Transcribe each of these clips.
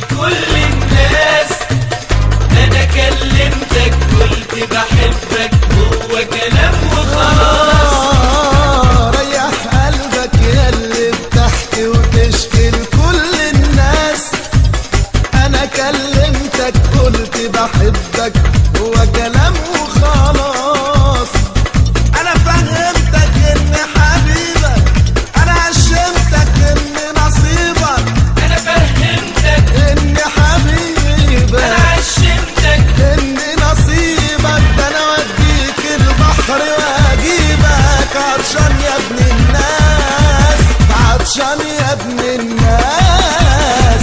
لكل الناس انا كلمتك قلت بحبك هو كلام وخلاص آه، ريح قلبك ياللي بتحكي وتشكي لكل الناس انا كلمتك قلت بحبك هو كلام وخلاص انا فهمتك ان حبيبك انا عشمتك ان نصيبك انا فهمتك ان حبيبك انا عشمتك ان نصيبك ده انا اوديك البحر واجيبك عطشان يا ابن الناس عطشان يا ابن الناس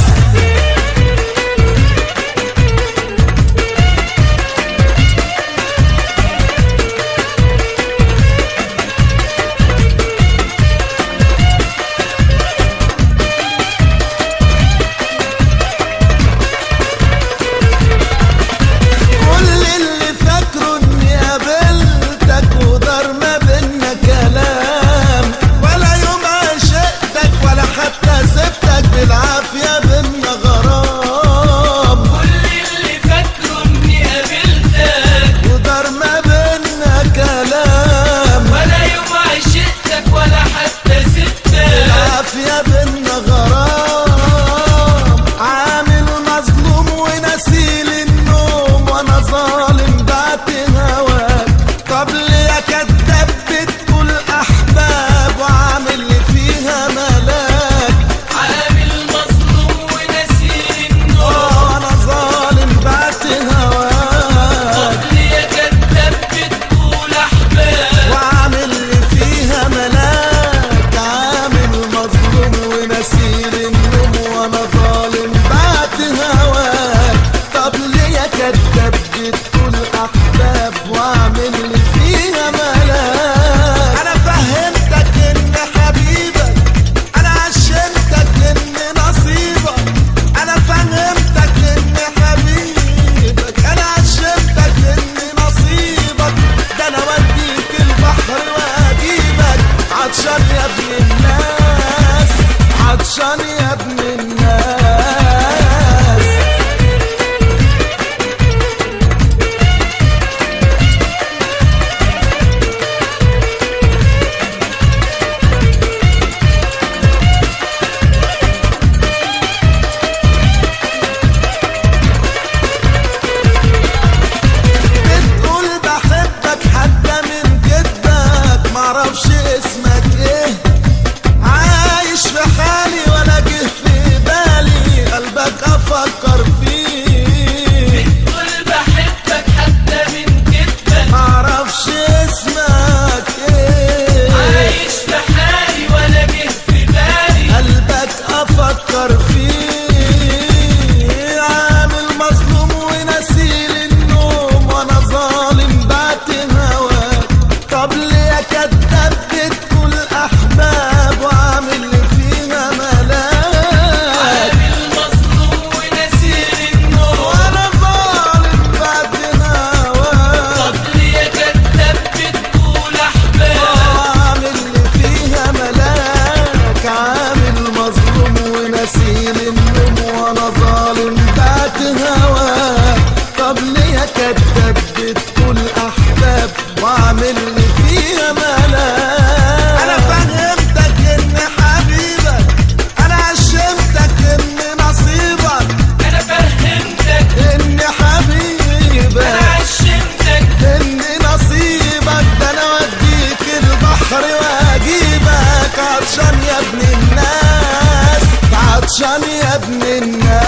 كل اللي فاكره اني قابلتك ودار ما بينا كلام ولا يوم عشقتك ولا حتى سبتك بالعافيه بينا غرام كل اللي فاكره اني قابلتك ودار ما بينا كلام ولا يوم عشقتك ولا حتى سبتك بالعافيه بينا غرام عامل مظلوم ونسيل النوم وانا ظالم بعت هواك طب ليه كداب بتقول احباب وعامل اللي فيها ملاك عامل مظلوم ونسير النور اه انا ظالم بعت هواك طب ليه كداب بتقول احباب وعامل اللي فيها ملاك عامل مظلوم ونسير النوم وانا ظالم بعت هواك طب ليه يا كداب بتقول احباب واعمل اللي فيها ملاك انا فهمتك ان حبيبك انا عشمتك ان نصيبك انا فهمتك ان حبيبك انا عشمتك ان نصيبك ده انا اوديك البحر واجيبك عطشان يا ابن الناس عطشان يا ابن الناس بتقول بحبك حتى من جدك معرفش اسمك ايه عايش في حالي ولا جه في بالي قلبك افكر فيه بتقول بحبك حتى من كدبك معرفش اسمك ايه عايش في حالي ولا جه في بالي قلبك افكر فيه عامل مظلوم ونسيل النوم وانا ظالم بعت هواك طب ليه كداب بتقول احباب وعامل اللي فيها ملاك عامل مظلوم ونسير النور وانا ظالم بعت هواك طب ليه كداب بتقول احباب عامل اللي فيها ملاك عامل مظلوم ونسيل النوم وانا ظالم بعت هواك طب ليه كداب بتقول احباب واعمل اللي فيها ملاك انا فهمتك ان حبيبك انا عشمتك ان نصيبك انا فهمتك ان حبيبك انا عشمتك ان نصيبك ده انا اوديك البحر واجيبك عطشان يا ابن الناس عطشان يا ابن الناس